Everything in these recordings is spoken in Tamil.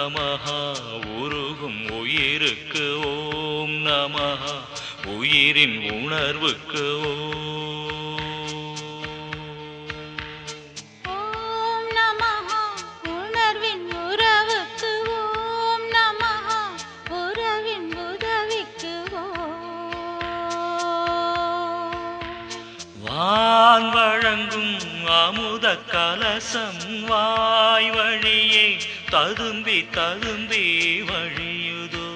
நமஹா உருகும் உயிருக்கு ஓம் நமஹா உயிரின் உணர்வுக்கு ஓம் நமஹ உணர்வின் உறவுக்கு ஓம் நமஹ உறவின் உதவிக்கு ஓம் வான் வழங்கும் அமுத கலசம் வாய் வழியே ததும்பி ததும்பி வழியுதோ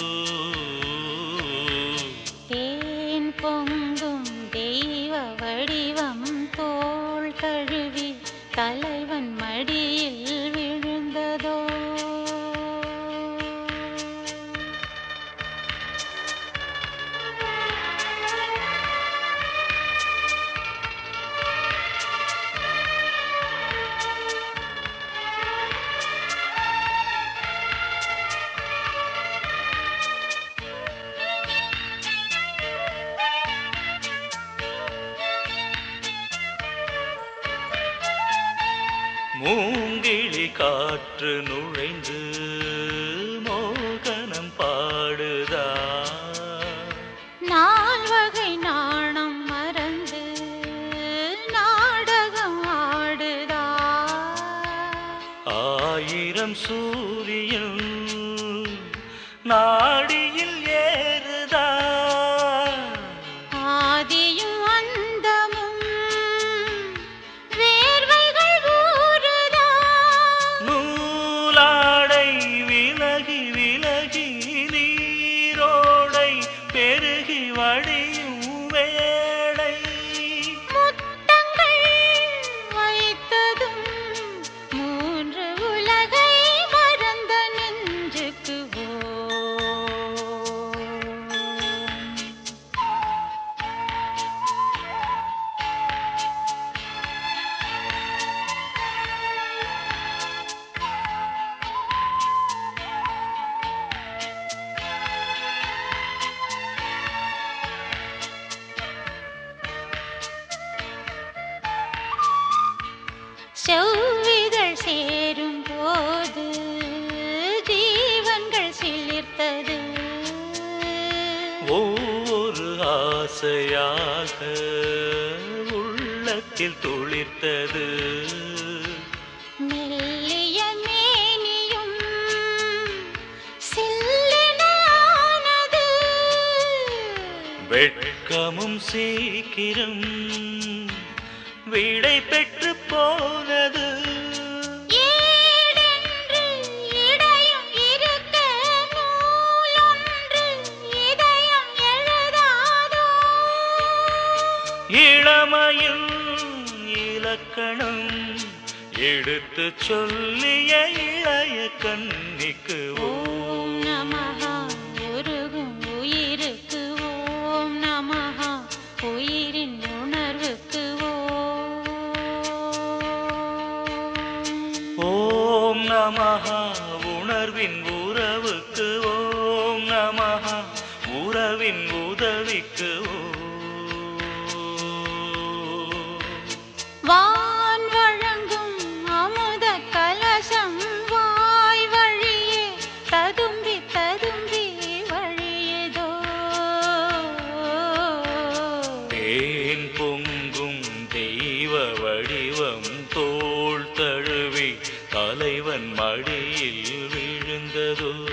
தேன் பொங்கும் தெய்வ வடிவம் தோள் தழுவி தலைவன் மடியில் விழுந்ததோ மூங்கிழி காற்று நுழைந்து மோகனம் பாடுதா நால்வகை நாணம் மறந்து நாடகம் ஆடுதா ஆயிரம் சூரியன் நாடியில் ஏறுதா ஆதியும் அந்தமும் வேர்வைகள் ஊறுதா நூலாடை விலகி விலகி நீரோடை பெருகி வழியும் வேளை முத்தங்கள் வைத்ததும் மூன்று உலகை மறந்த நெஞ்சுக்கு ஓம் செவ்விதழ் சேரும் போது ஜீவன்கள் சிலிர்த்தது ஒவ்வொரு ஆசையாக உள்ளத்தில் துளிர்த்தது மெல்லிய மேனியும் சில்லெனானது வெட்கமும் சீக்கிரம் விடை பெற்று போனது ஏடென்று இடையும் இருக்க நூலொன்று இதயம் எழுதாதோ இளமையில் இலக்கணம் எடுத்து சொல்லிய இளைய கன்னிக்கு ஓம் நமஹ உருகும் உயிருக்கு ஓம் நமஹ உயிரின் உணர்வுக்கு ஓம் ஓம் நமஹா உணர்வின் உறவுக்கு ஓம் நமஹா உறவின் உதவிக்கு ஓம் வான் வழங்கும் அமுத கலசம் வாய் வழியே ததும்பி ததும்பி வழியதோ தேன் பொங்கும் தெய்வ வடிவம் தோள் தழுவி தலைவன் மடியில் விழுந்ததோ